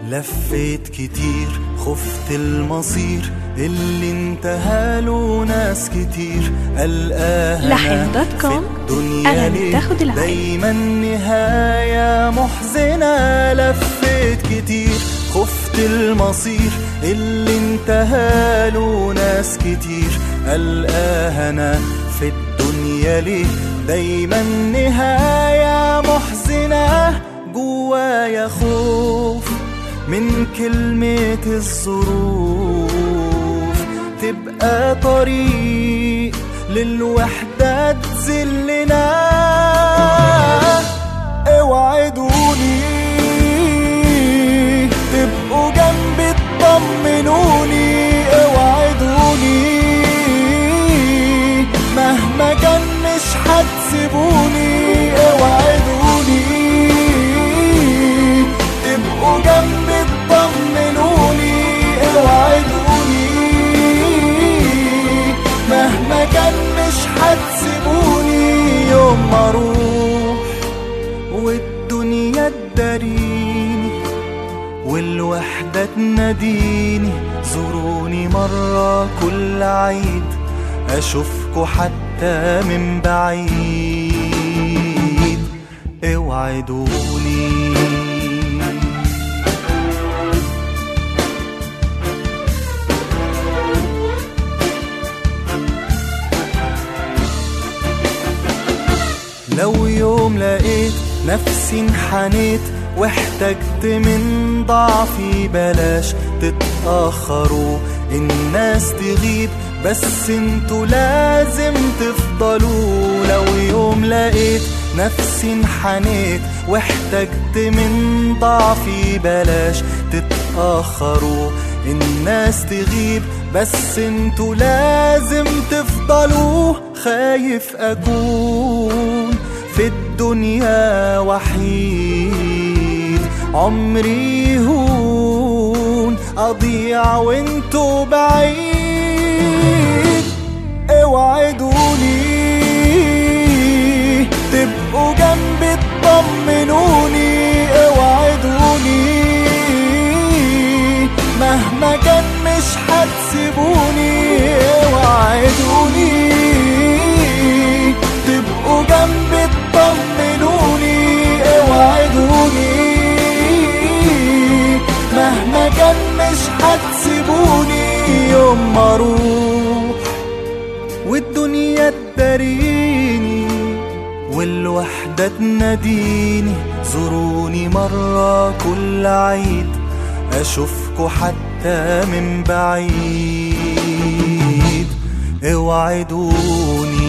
لفيت كتير خفت المصير اللي انتهاله ناس كتير قلقاها لحن دوت في كوم. الدنيا أغاني ليه تاخد العين. دايما نهاية محزنة لفيت كتير خفت المصير اللي انتهاله ناس كتير قلقاها انا في الدنيا ليه دايما نهاية محزنة جوايا خوف من كلمة الظروف تبقى طريق للوحدة تذلنا اوعدوني تبقوا جنبي تطمنوني اوعدوني مهما كان مش هتسيبوني اوعدوني تبقوا جنبي تطمنوني اوعدوني مهما كان مش هتسيبوني يوم ما اروح والدنيا تداريني والوحدة تناديني زوروني مرة كل عيد أشوفكوا حتى من بعيد اوعدوني لو يوم لقيت نفسي انحنيت واحتجت من ضعفي بلاش تتأخروا الناس تغيب بس انتوا لازم تفضلوا لو يوم لقيت نفسي انحنيت واحتجت من ضعفي بلاش تتأخروا الناس تغيب بس انتوا لازم تفضلوا خايف اكون في الدنيا وحيد عمري يهون اضيع وانتوا بعيد اوعدوني تبقوا جنبي تطمنوني اوعدوني مهما كان مش هتسيبوني اوعدوني تبقوا جنبي تطمنوني اوعدوني مهما كان مش هتسيبوني يوم ما اروح والدنيا تداريني والوحدة تناديني زوروني مرة كل عيد أشوفكوا حتى من بعيد اوعدوني